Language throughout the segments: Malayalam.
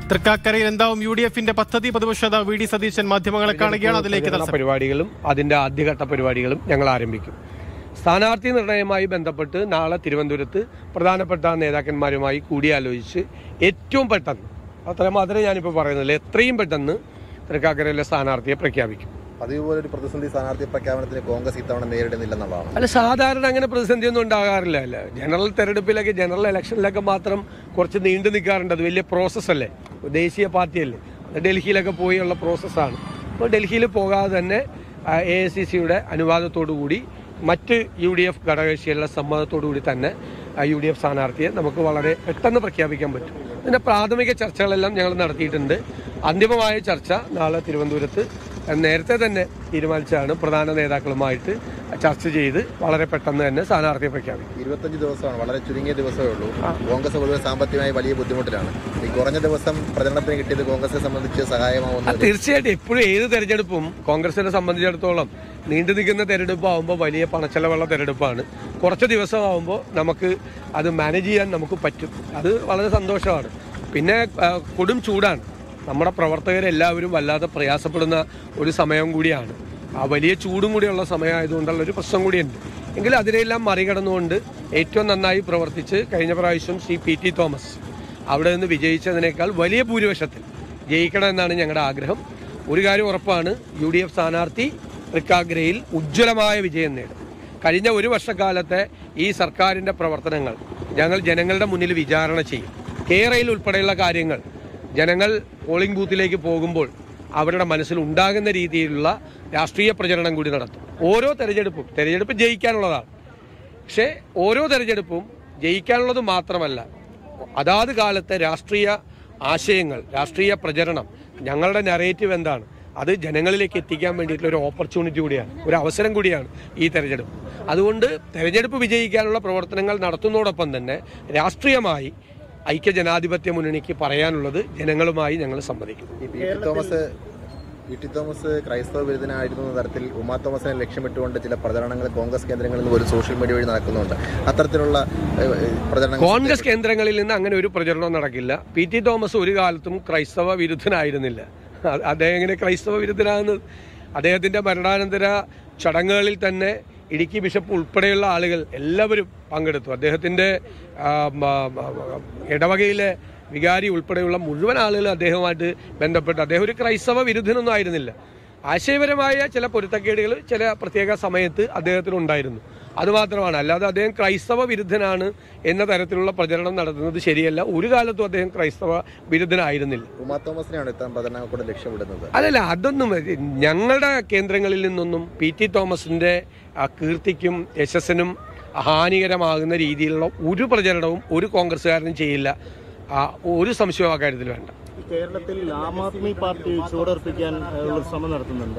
തൃക്കാക്കരയിൽ എന്താവും യു ഡി എഫിന്റെ പദ്ധതി പ്രതിപക്ഷ നേതാവ് വി ഡി സതീശൻ മാധ്യമങ്ങളെ കാണുകയാണ് അതിലേക്ക് പ്രചരണ തത്സമയം. പരിപാടികളും അതിന്റെ ആദ്യഘട്ട പരിപാടികളും ഞങ്ങൾ ആരംഭിക്കും സ്ഥാനാർത്ഥി നിർണയവുമായി ബന്ധപ്പെട്ട് നാളെ തിരുവനന്തപുരത്ത് പ്രധാനപ്പെട്ട നേതാക്കന്മാരുമായി കൂടിയാലോചിച്ച് ഏറ്റവും പെട്ടെന്ന് അത്ര മാത്രമേ ഞാനിപ്പോൾ പറയുന്നില്ല എത്രയും പെട്ടെന്ന് തൃക്കാക്കരയിലെ സ്ഥാനാർത്ഥിയെ പ്രഖ്യാപിക്കും പതിവ് പോലെ ഒരു പ്രതിസന്ധി സ്ഥാനാർത്ഥി പ്രഖ്യാപനത്തിന് കോൺഗ്രസ് ഇത്തവണ നേരിടുന്നില്ലെന്നുള്ളതാണ് അല്ല സാധാരണ അങ്ങനെ പ്രതിസന്ധി ഒന്നും ഉണ്ടാകാറില്ല അല്ല ജനറൽ തെരഞ്ഞെടുപ്പിലൊക്കെ ജനറൽ ഇലക്ഷനിലൊക്കെ മാത്രം കുറച്ച് നീണ്ടു നിൽക്കാറുണ്ട് അത് വലിയ പ്രോസസ്സല്ലേ ദേശീയ പാർട്ടിയല്ലേ അത് ഡൽഹിയിലൊക്കെ പോയുള്ള പ്രോസസ്സാണ് അപ്പോൾ ഡൽഹിയിൽ പോകാതെ തന്നെ എ ഐ സി സിയുടെ അനുവാദത്തോടു കൂടി മറ്റ് യു ഡി എഫ് ഘടകകക്ഷികളുടെ സമ്മതത്തോടു കൂടി തന്നെ യു ഡി എഫ് സ്ഥാനാർത്ഥിയെ നമുക്ക് വളരെ പെട്ടെന്ന് പ്രഖ്യാപിക്കാൻ പറ്റും ഇതിൻ്റെ പ്രാഥമിക ചർച്ചകളെല്ലാം ഞങ്ങൾ നടത്തിയിട്ടുണ്ട് അന്തിമമായ ചർച്ച നാളെ തിരുവനന്തപുരത്ത് നേരത്തെ തന്നെ തീരുമാനിച്ചാണ് പ്രധാന നേതാക്കളുമായിട്ട് ചർച്ച ചെയ്ത് വളരെ പെട്ടെന്ന് തന്നെ സ്ഥാനാർത്ഥിയെ പ്രഖ്യാപിക്കും ഇരുപത്തഞ്ച് ദിവസമാണ് വളരെ ചുരുങ്ങിയ ദിവസമേ ഉള്ളൂ കോൺഗ്രസ് പൊതുവെ സാമ്പത്തികമായി വലിയ ബുദ്ധിമുട്ടിലാണ് ഈ കുറഞ്ഞ ദിവസം പ്രചരണത്തിന് കിട്ടിയത് കോൺഗ്രസിനെ സംബന്ധിച്ച് ആ, സഹായമാവുന്നത് തീർച്ചയായിട്ടും എപ്പോഴും ഏത് തെരഞ്ഞെടുപ്പും കോൺഗ്രസിനെ സംബന്ധിച്ചിടത്തോളം നീണ്ടു നിൽക്കുന്ന തെരഞ്ഞെടുപ്പ് ആകുമ്പോൾ വലിയ പണച്ചെലവുള്ള തെരഞ്ഞെടുപ്പാണ് കുറച്ച് ദിവസമാകുമ്പോൾ നമുക്ക് അത് മാനേജ് ചെയ്യാൻ നമുക്ക് പറ്റും അത് വളരെ സന്തോഷമാണ് പിന്നെ ആ, കൊടും ചൂടാണ് നമ്മുടെ പ്രവർത്തകരെല്ലാവരും വല്ലാതെ പ്രയാസപ്പെടുന്ന ഒരു സമയം കൂടിയാണ് ആ വലിയ ചൂടും കൂടിയുള്ള സമയമായതുകൊണ്ടുള്ള ഒരു പ്രശ്നം കൂടിയുണ്ട് എങ്കിലും അതിനെല്ലാം മറികടന്നുകൊണ്ട് ഏറ്റവും നന്നായി പ്രവർത്തിച്ച് കഴിഞ്ഞ പ്രാവശ്യം ശ്രീ പി ടി തോമസ് അവിടെ നിന്ന് വിജയിച്ചതിനേക്കാൾ വലിയ ഭൂരിപക്ഷത്തിൽ ജയിക്കണമെന്നാണ് ഞങ്ങളുടെ ആഗ്രഹം ഒരു കാര്യം ഉറപ്പാണ് യു ഡി എഫ് സ്ഥാനാർത്ഥി തൃക്കാഗ്രയിൽ ഉജ്ജ്വലമായ വിജയം നേടും കഴിഞ്ഞ ഒരു വർഷക്കാലത്തെ ഈ സർക്കാരിൻ്റെ പ്രവർത്തനങ്ങൾ ഞങ്ങൾ ജനങ്ങളുടെ മുന്നിൽ വിചാരണ ചെയ്യും കേരളയിൽ ഉൾപ്പെടെയുള്ള കാര്യങ്ങൾ ജനങ്ങൾ പോളിംഗ് ബൂത്തിലേക്ക് പോകുമ്പോൾ അവരുടെ മനസ്സിൽ ഉണ്ടാകുന്ന രീതിയിലുള്ള രാഷ്ട്രീയ പ്രചരണം കൂടി നടത്തും ഓരോ തെരഞ്ഞെടുപ്പും തെരഞ്ഞെടുപ്പ് ജയിക്കാനുള്ളതാണ് പക്ഷേ ഓരോ തെരഞ്ഞെടുപ്പും ജയിക്കാനുള്ളത് മാത്രമല്ല അതാത് കാലത്തെ രാഷ്ട്രീയ ആശയങ്ങൾ രാഷ്ട്രീയ പ്രചരണം ഞങ്ങളുടെ നറേറ്റീവ് എന്താണ് അത് ജനങ്ങളിലേക്ക് എത്തിക്കാൻ വേണ്ടിയിട്ടുള്ള ഒരു ഓപ്പർച്യൂണിറ്റി കൂടിയാണ് ഒരു അവസരം കൂടിയാണ് ഈ തെരഞ്ഞെടുപ്പ് അതുകൊണ്ട് തെരഞ്ഞെടുപ്പ് വിജയിക്കാനുള്ള പ്രവർത്തനങ്ങൾ നടത്തുന്നതോടൊപ്പം തന്നെ രാഷ്ട്രീയമായി ഐക്യ ജനാധിപത്യ മുന്നണിക്ക് പറയാനുള്ളത് ജനങ്ങളുമായി ഞങ്ങൾ സമ്മതിക്കും ഈ P T Thomas P T Thomas ക്രൈസ്തവ വിരുദ്ധനായിരുന്നു എന്ന തരത്തിൽ ഉമാ തോമസിനെ ലക്ഷ്യമിട്ടുകൊണ്ട് ചില പ്രചരണങ്ങൾ കോൺഗ്രസ് കേന്ദ്രങ്ങളിൽ നിന്ന് ഒരു സോഷ്യൽ മീഡിയ വഴി നടക്കുന്നുണ്ട് അത്തരത്തിലുള്ള ഏഹ്, ഏഹ്, പ്രചരണങ്ങൾ കോൺഗ്രസ് കേന്ദ്രങ്ങളിൽ നിന്ന് അങ്ങനെ ഒരു പ്രചരണവും നടക്കില്ല പി ടി തോമസ് ഒരു കാലത്തും ക്രൈസ്തവ വിരുദ്ധനായിരുന്നില്ല അ- അദ്ദേഹം എങ്ങനെ ക്രൈസ്തവ വിരുദ്ധനാകുന്നത് അദ്ദേഹത്തിന്റെ മരണാനന്തര ചടങ്ങുകളിൽ തന്നെ ഇടുക്കി ബിഷപ്പ് ഉൾപ്പെടെയുള്ള ആളുകൾ എല്ലാവരും പങ്കെടുത്തു അദ്ദേഹത്തിന്റെ ആ, മ- മ- ഇടവകയിലെ വികാരി ഉൾപ്പെടെയുള്ള മുഴുവൻ ആളുകൾ അദ്ദേഹവുമായിട്ട് ബന്ധപ്പെട്ട് അദ്ദേഹം ഒരു ക്രൈസ്തവ വിരുദ്ധനൊന്നും ആയിരുന്നില്ല ആശയപരമായ ചില പൊരുത്തക്കേടുകൾ ചില പ്രത്യേക സമയത്ത് അദ്ദേഹത്തിനുണ്ടായിരുന്നു അതുമാത്രമാണ് അല്ലാതെ അദ്ദേഹം ക്രൈസ്തവ വിരുദ്ധനാണ് എന്ന തരത്തിലുള്ള പ്രചരണം നടത്തുന്നത് ശരിയല്ല ഒരു കാലത്തും അദ്ദേഹം ക്രൈസ്തവ വിരുദ്ധനായിരുന്നില്ല ഉമാ തോമസിനെയാണ് ഇത്തരം പ്രചരണങ്ങൾ കൊണ്ട് ലക്ഷ്യമിടുന്നത് അതല്ല അതൊന്നും ഞങ്ങളുടെ കേന്ദ്രങ്ങളിൽ നിന്നൊന്നും പി ടി തോമസിന്റെ ആ, കീർത്തിക്കും യശസ്സിനും ഹാനികരമാകുന്ന രീതിയിലുള്ള ഒരു പ്രചരണവും ഒരു കോൺഗ്രസ്സുകാരനും ചെയ്യില്ല ആ, ഒരു സംശയവും ആ കാര്യത്തിൽ വേണ്ട ഈ കേരളത്തിൽ ആം ആദ്മി പാർട്ടി ചുവടുറപ്പിക്കാൻ ഏഹ്, ഉള്ള ശ്രമം നടത്തുന്നുണ്ട്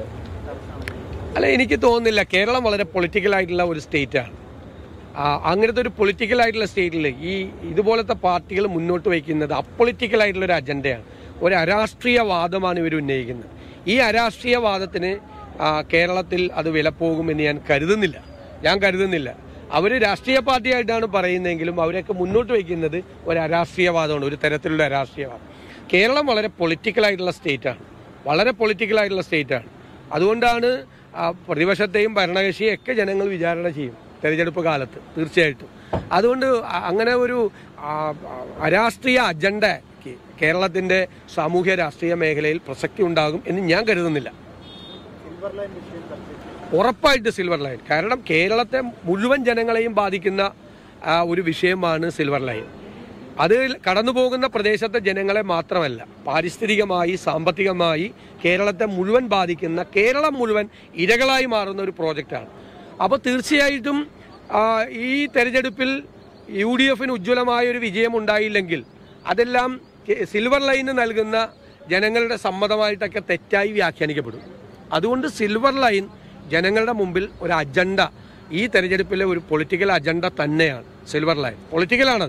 അല്ല എനിക്ക് തോന്നുന്നില്ല കേരളം വളരെ പൊളിറ്റിക്കൽ ആയിട്ടുള്ള ഒരു സ്റ്റേറ്റാണ് ആ, അങ്ങനത്തെ ഒരു പൊളിറ്റിക്കൽ ആയിട്ടുള്ള സ്റ്റേറ്റിൽ ഈ ഇതുപോലത്തെ പാർട്ടികൾ മുന്നോട്ട് വയ്ക്കുന്നത് അപ്പൊളിറ്റിക്കൽ ആയിട്ടുള്ള ഒരു അജണ്ടയാണ് ഒരു അരാഷ്ട്രീയ വാദമാണ് ഇവർ ഉന്നയിക്കുന്നത് ഈ അരാഷ്ട്രീയ വാദത്തിന് ആ, കേരളത്തിൽ അത് വിലപ്പോകുമെന്ന് ഞാൻ കരുതുന്നില്ല ഞാൻ കരുതുന്നില്ല അവർ രാഷ്ട്രീയ പാർട്ടിയായിട്ടാണ് പറയുന്നതെങ്കിലും അവരൊക്കെ മുന്നോട്ട് വയ്ക്കുന്നത് ഒരു അരാഷ്ട്രീയവാദമാണ് ഒരു തരത്തിലുള്ള അരാഷ്ട്രീയവാദം കേരളം വളരെ പൊളിറ്റിക്കൽ ആയിട്ടുള്ള സ്റ്റേറ്റാണ് വളരെ പൊളിറ്റിക്കൽ ആയിട്ടുള്ള സ്റ്റേറ്റാണ് അതുകൊണ്ടാണ് ആ, പ്രതിപക്ഷത്തെയും ഭരണകക്ഷിയെയും ഒക്കെ ജനങ്ങൾ വിചാരണ ചെയ്യും തെരഞ്ഞെടുപ്പ് കാലത്ത് തീർച്ചയായിട്ടും അതുകൊണ്ട് അ- അങ്ങനെ ഒരു ആ, ആ, അരാഷ്ട്രീയ അജണ്ടയ്ക്ക് കേരളത്തിന്റെ സാമൂഹ്യ രാഷ്ട്രീയ മേഖലയിൽ പ്രസക്തി ഉണ്ടാകും എന്ന് ഞാൻ കരുതുന്നില്ല സിൽവർ ലൈൻ വിഷയം ചർച്ച ഉറപ്പായിട്ട് സിൽവർ ലൈൻ കാരണം കേരളത്തെ മുഴുവൻ ജനങ്ങളെയും ബാധിക്കുന്ന ആ, ഒരു വിഷയമാണ് സിൽവർ ലൈൻ അത് കടന്നു പോകുന്ന പ്രദേശത്തെ ജനങ്ങളെ മാത്രമല്ല പാരിസ്ഥിതികമായി സാമ്പത്തികമായി കേരളത്തെ മുഴുവൻ ബാധിക്കുന്ന കേരളം മുഴുവൻ ഇരകളായി മാറുന്ന ഒരു പ്രോജക്റ്റാണ് അപ്പോൾ തീർച്ചയായിട്ടും ആ, ഈ തെരഞ്ഞെടുപ്പിൽ യു ഡി എഫിന് ഉജ്ജ്വലമായ ഒരു വിജയം ഉണ്ടായില്ലെങ്കിൽ അതെല്ലാം കെ- സിൽവർ ലൈന് നൽകുന്ന ജനങ്ങളുടെ സമ്മതമായിട്ടൊക്കെ തെറ്റായി വ്യാഖ്യാനിക്കപ്പെടും അതുകൊണ്ട് സിൽവർ ലൈൻ ജനങ്ങളുടെ മുമ്പിൽ ഒരു അജണ്ട ഈ തെരഞ്ഞെടുപ്പിലെ ഒരു പൊളിറ്റിക്കൽ അജണ്ട തന്നെയാണ് സിൽവർ ലൈൻ പൊളിറ്റിക്കലാണത്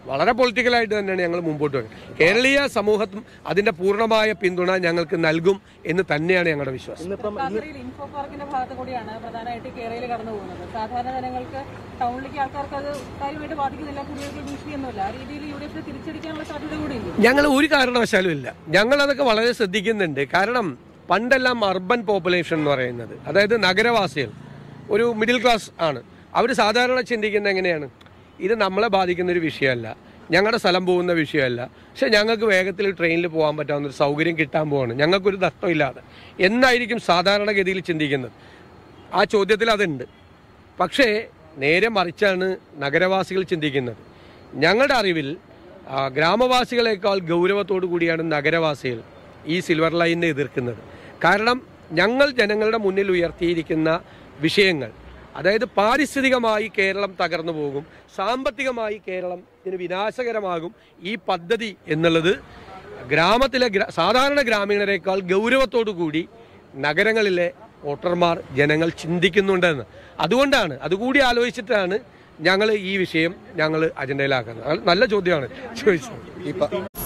വളരെ പൊളിറ്റിക്കലായിട്ട് തന്നെയാണ് ഞങ്ങൾ മുമ്പോട്ട് പോകുന്നത് കേരളീയ സമൂഹത്തും അതിന്റെ പൂർണ്ണമായ പിന്തുണ ഞങ്ങൾക്ക് നൽകും എന്ന് തന്നെയാണ് ഞങ്ങളുടെ വിശ്വാസം ഇന്നിപ്പം കാക്കരയിൽ ഇൻഫോ പാർക്കിന്റെ ഭാഗത്ത് കൂടിയാണ് പ്രധാനമായിട്ട് കേരളയിൽ കടന്നു പോകുന്നത് സാധാരണ ജനങ്ങൾക്ക് ടൗണിലേക്ക് ആൾക്കാർക്ക് അത് കാര്യമായിട്ട് ബാധിക്കുന്നില്ല കുടിയേറ്റ ഭീഷണിയൊന്നുമില്ല ആ രീതിയിൽ യു ഡി എഫിനെ തിരിച്ചടിക്കാനുള്ള സാധ്യത കൂടി ഇല്ല ഞങ്ങൾ ഒരു കാരണവശാലും ഇല്ല ഞങ്ങൾ അതൊക്കെ വളരെ ശ്രദ്ധിക്കുന്നുണ്ട് കാരണം പണ്ടെല്ലാം അർബൻ പോപ്പുലേഷൻ എന്ന് പറയുന്നത് അതായത് നഗരവാസികൾ ഒരു മിഡിൽ ക്ലാസ് ആണ് അവർ സാധാരണ ചിന്തിക്കുന്നത് എങ്ങനെയാണ് ഇത് നമ്മളെ ബാധിക്കുന്ന ഒരു വിഷയമല്ല ഞങ്ങളുടെ സ്ഥലം പോകുന്ന വിഷയമല്ല പക്ഷെ ഞങ്ങൾക്ക് വേഗത്തിൽ ട്രെയിനിൽ പോകാൻ പറ്റാവുന്ന ഒരു സൗകര്യം കിട്ടാൻ പോവാണ് ഞങ്ങൾക്കൊരു നഷ്ടമില്ലാതെ എന്നായിരിക്കും സാധാരണഗതിയിൽ ചിന്തിക്കുന്നത് ആ ചോദ്യത്തിൽ അതുണ്ട് പക്ഷേ നേരെ മറിച്ചാണ് നഗരവാസികൾ ചിന്തിക്കുന്നത് ഞങ്ങളുടെ അറിവിൽ ആ, ഗ്രാമവാസികളെക്കാൾ ഗൗരവത്തോടു കൂടിയാണ് നഗരവാസികൾ ഈ സിൽവർ ലൈനിനെ എതിർക്കുന്നത് കാരണം ഞങ്ങൾ ജനങ്ങളുടെ മുന്നിൽ ഉയർത്തിയിരിക്കുന്ന വിഷയങ്ങൾ അതായത് പാരിസ്ഥിതികമായി കേരളം തകർന്നു പോകും സാമ്പത്തികമായി കേരളം ഇതിന് വിനാശകരമാകും ഈ പദ്ധതി എന്നുള്ളത് ഗ്രാമത്തിലെ ഗ്ര- സാധാരണ ഗ്രാമീണരെക്കാൾ ഗൗരവത്തോടു കൂടി നഗരങ്ങളിലെ വോട്ടർമാർ ജനങ്ങൾ ചിന്തിക്കുന്നുണ്ടെന്ന് അതുകൊണ്ടാണ് അതുകൂടി ആലോചിച്ചിട്ടാണ് ഞങ്ങൾ ഈ വിഷയം ഞങ്ങൾ അജണ്ടയിലാക്കുന്നത് അത് നല്ല ചോദ്യമാണ് ചോദിച്ചത് ഈ പ-